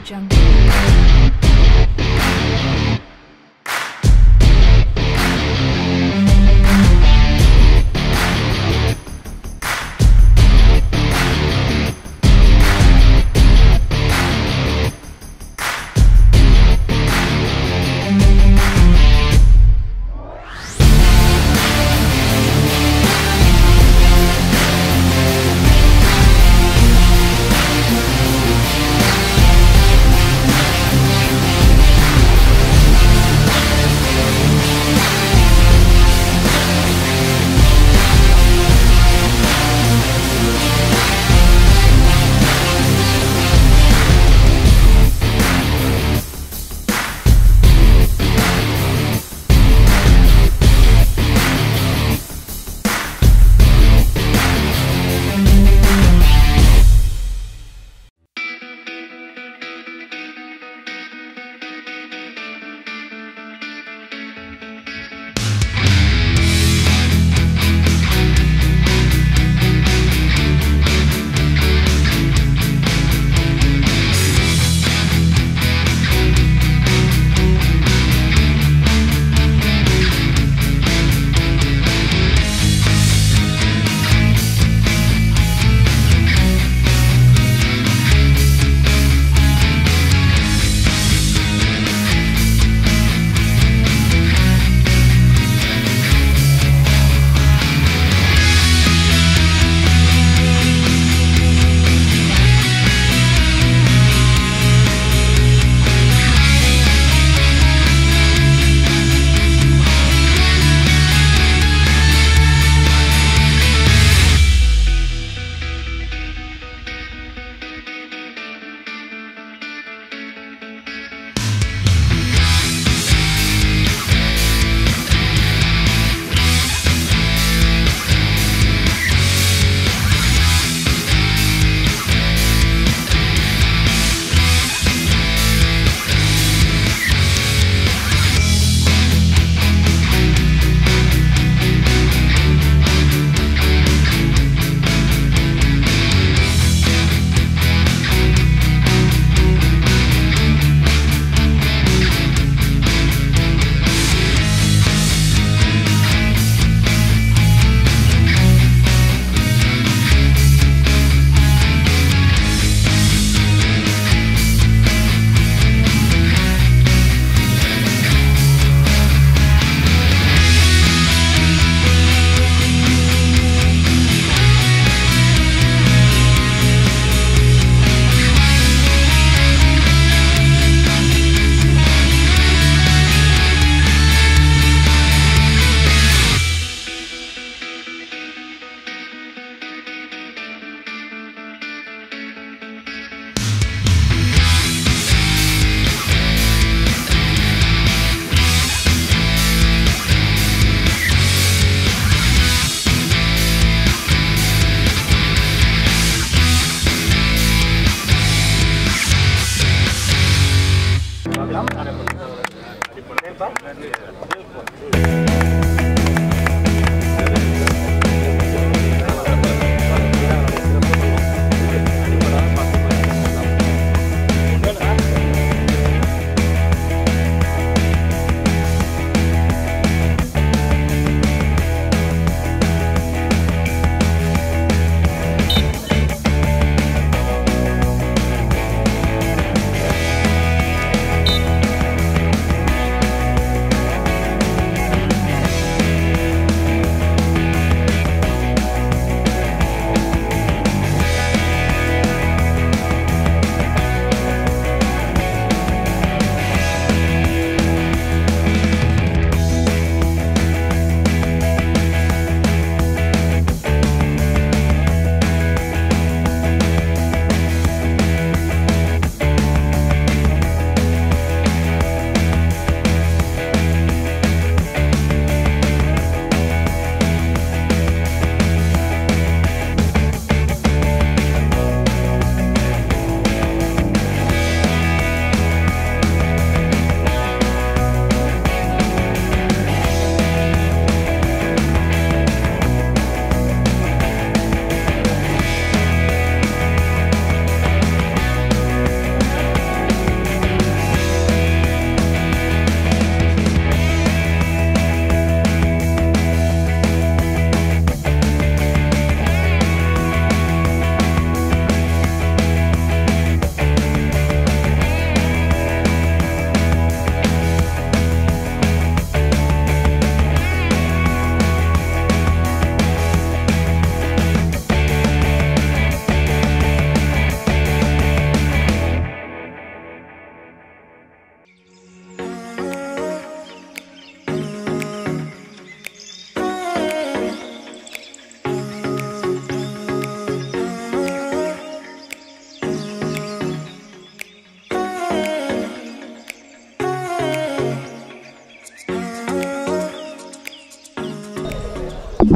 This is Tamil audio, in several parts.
jungle.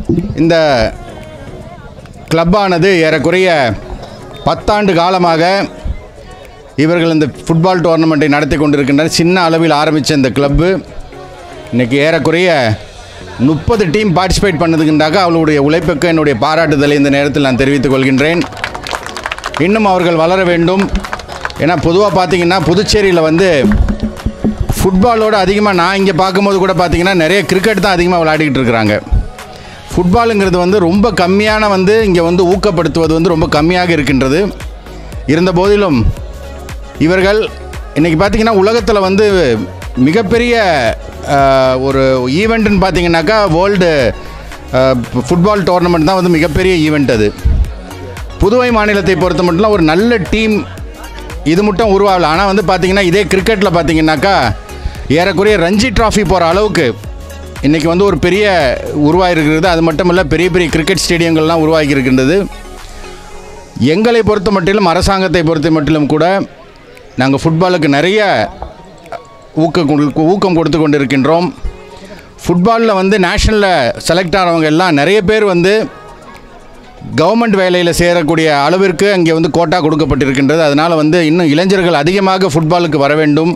இந்த கிளப்பானது ஏறக்குறைய பத்தாண்டு காலமாக இவர்கள் இந்த ஃபுட்பால் டோர்னமெண்ட்டை நடத்தி கொண்டிருக்கின்றனர் சின்ன அளவில் ஆரம்பித்த இந்த கிளப்பு இன்றைக்கி ஏறக்குறைய முப்பது டீம் பார்ட்டிசிபேட் பண்ணதுக்குண்டாக அவளுடைய உழைப்புக்கு என்னுடைய பாராட்டுதலை இந்த நேரத்தில் நான் தெரிவித்துக் கொள்கின்றேன் இன்னும் அவர்கள் வளர வேண்டும் ஏன்னா பொதுவாக பார்த்தீங்கன்னா புதுச்சேரியில் வந்து ஃபுட்பாலோடு அதிகமாக நான் இங்கே பார்க்கும்போது கூட பார்த்தீங்கன்னா நிறைய கிரிக்கெட் தான் அதிகமாக விளையாடிக்கிட்டு இருக்கிறாங்க ஃபுட்பாலுங்கிறது வந்து ரொம்ப கம்மியான வந்து இங்கே வந்து ஊக்கப்படுத்துவது வந்து ரொம்ப கம்மியாக இருக்கின்றது இருந்த போதிலும் இவர்கள் இன்றைக்கி பார்த்தீங்கன்னா உலகத்தில் வந்து மிகப்பெரிய அஹ், ஒரு ஈவெண்ட்டுன்னு பார்த்தீங்கன்னாக்கா வேர்ல்டு ஃபுட்பால் டோர்னமெண்ட் தான் வந்து மிகப்பெரிய ஈவெண்ட் அது புதுவை மாநிலத்தை பொறுத்த மட்டும் ஒரு நல்ல டீம் இது மட்டும் உருவாகல ஆனால் வந்து பார்த்தீங்கன்னா இதே கிரிக்கெட்டில் பார்த்தீங்கன்னாக்கா ஏறக்குறைய ரஞ்சி ட்ராஃபி போகிற அளவுக்கு இன்றைக்கி வந்து ஒரு பெரிய உருவாகிருக்கிறது அது மட்டும் இல்லை பெரிய பெரிய கிரிக்கெட் ஸ்டேடியங்கள்லாம் உருவாகி இருக்கின்றது எங்களை பொறுத்த மட்டிலும் அரசாங்கத்தை பொறுத்த மட்டிலும் கூட நாங்கள் ஃபுட்பாலுக்கு நிறைய ஊக்கம் கொடு- ஊக்கம் கொடுத்து கொண்டிருக்கின்றோம் ஃபுட்பாலில் வந்து நேஷ்னலில் செலக்ட் ஆனவங்க எல்லாம் நிறைய பேர் வந்து கவர்மெண்ட் வேலையில் சேரக்கூடிய அளவிற்கு அங்கே வந்து கோட்டா கொடுக்கப்பட்டிருக்கின்றது அதனால் வந்து இன்னும் இளைஞர்கள் அதிகமாக ஃபுட்பாலுக்கு வர வேண்டும்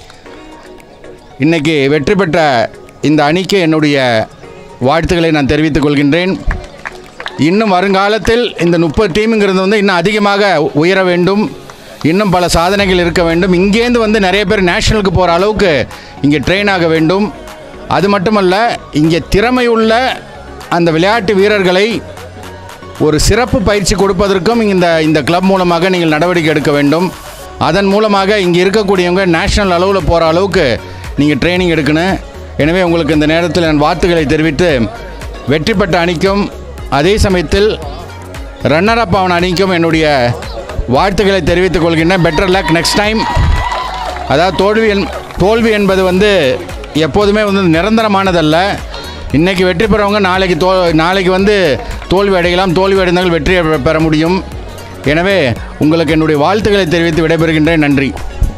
இன்றைக்கி வெற்றி பெற்ற இந்த அணிக்கு என்னுடைய வாழ்த்துக்களை நான் தெரிவித்துக் கொள்கின்றேன் இன்னும் வருங்காலத்தில் இந்த முப்பது டீமுங்கிறது வந்து இன்னும் அதிகமாக உயர வேண்டும் இன்னும் பல சாதனைகள் இருக்க வேண்டும் இங்கேருந்து வந்து நிறைய பேர் நேஷனலுக்கு போகிற அளவுக்கு இங்கே ட்ரெயின் ஆக வேண்டும் அது மட்டுமல்ல இங்கே திறமையுள்ள அந்த விளையாட்டு வீரர்களை ஒரு சிறப்பு பயிற்சி கொடுப்பதற்கும் இந்த இந்த கிளப் மூலமாக நீங்கள் நடவடிக்கை எடுக்க வேண்டும் அதன் மூலமாக இங்கே இருக்கக்கூடியவங்க நேஷனல் அளவில் போகிற அளவுக்கு நீங்கள் ட்ரைனிங் எடுக்கணும் எனவே உங்களுக்கு இந்த நேரத்தில் நான் வாழ்த்துக்களை தெரிவித்து வெற்றி பெற்ற அணிக்கும் அதே சமயத்தில் ரன்னர் அப் ஆன அணிக்கும் என்னுடைய வாழ்த்துக்களை தெரிவித்துக் கொள்கின்றேன் பெட்டர் லக் நெக்ஸ்ட் டைம் அதாவது தோல்வி என் தோல்வி என்பது வந்து எப்போதுமே வந்து நிரந்தரமானதல்ல இன்றைக்கி வெற்றி பெறவங்க நாளைக்கு தோ நாளைக்கு வந்து தோல்வி அடையலாம் தோல்வி அடைந்தால் வெற்றியை பெ- பெற முடியும் எனவே உங்களுக்கு என்னுடைய வாழ்த்துக்களை தெரிவித்து விடைபெறுகின்றேன் நன்றி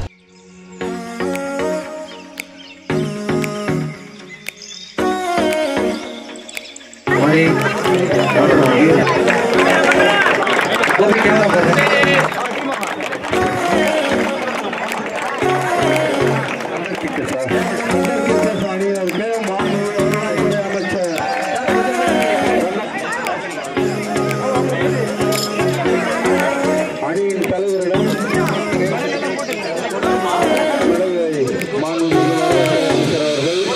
அணியின் தலைவரிடம் விடையை மாண்புமிகு முதலமைச்சர்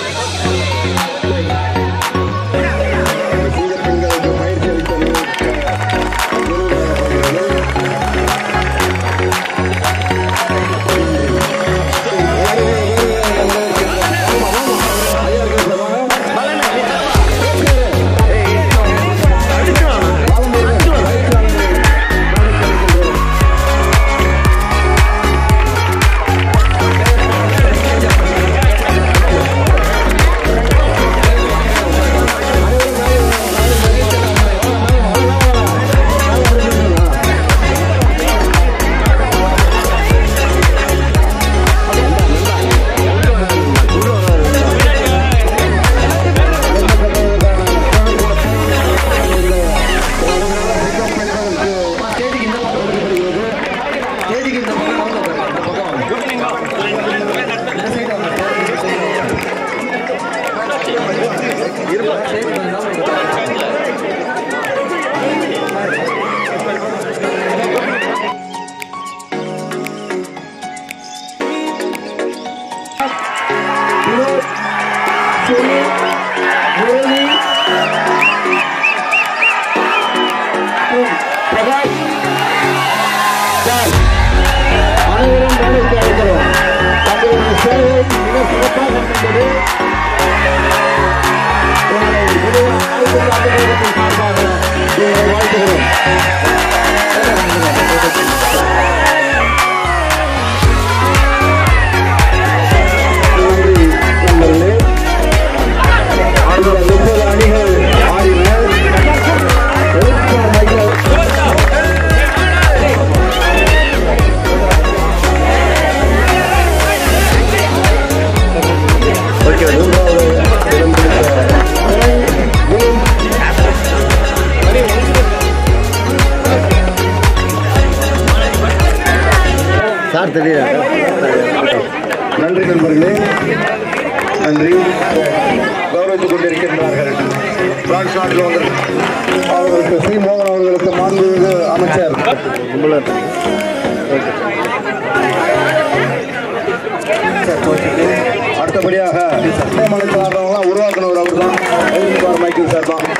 அவர்கள் சீன பெண்களுக்கு பயிற்சி அளித்த பிரகாஷ் சார் அனைவரும் வேலைக்கு அழைக்கிறோம் தங்களுடைய சேவை மிக சிறப்பாக அமைந்தது உங்களை விடுதலை ஆயுத ஆண்டுகளுக்கு சார்பாக உங்களை வாழ்த்துகிறோம் நன்றி நண்பர்களே அடுத்த முப்பது அணிகள் ஆடின மூன்றாவது இடம் பிடித்த சார் தெரியல நன்றி நண்பர்களே நன்றி கௌரவித்துக் கொண்டிருக்கின்றார்கள் பிரான்ஸ் நாட்டில் வந்து அவர்களுக்கு சி மோகன் அவர்களுக்கு மாண்புமிகு அமைச்சர் அடுத்தபடியாக சட்டமன்ற ஆடுறவங்களாம் உருவாக்குனவர் அவர் தான் மைக்கேல் சார் தான்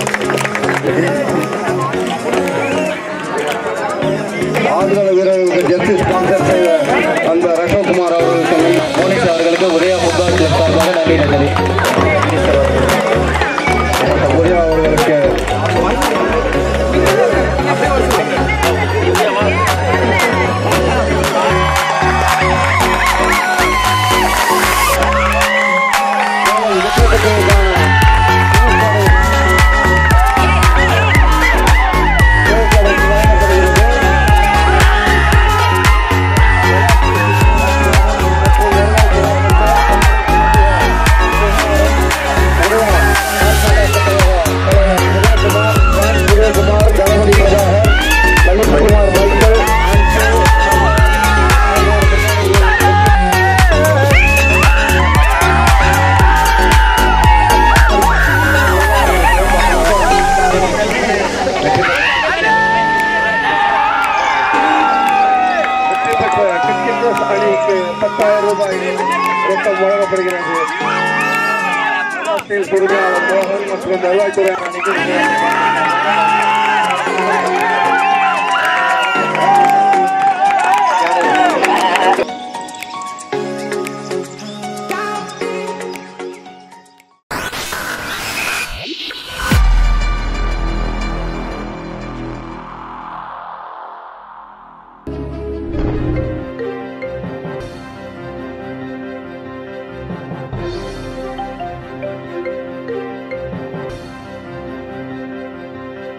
ஆடுகள வீரர்களுக்கு ஜெர்சி ஸ்பான்சர் செய்த அந்த ரஷோகுமார் அவர்களுக்கு நன்றி. மோனிஷா அவர்களுக்கு உதயா ஃபுட்பால் கிளப் சார்பாக நன்றி நன்றி உதயா அவர்களுக்கு குமார் கணபதி பிரபாகர் லலித்குமார் மைக்கேல் வெற்றி பெற்ற கிரிக்கெட் அணிக்கு பத்தாயிரம் ரூபாய் ரொக்கம் வழங்கப்படுகிறது அரசியல் பொறுமையாளர் மோகன் மற்றும் வருவாய்த்துறை நிகழ்ச்சி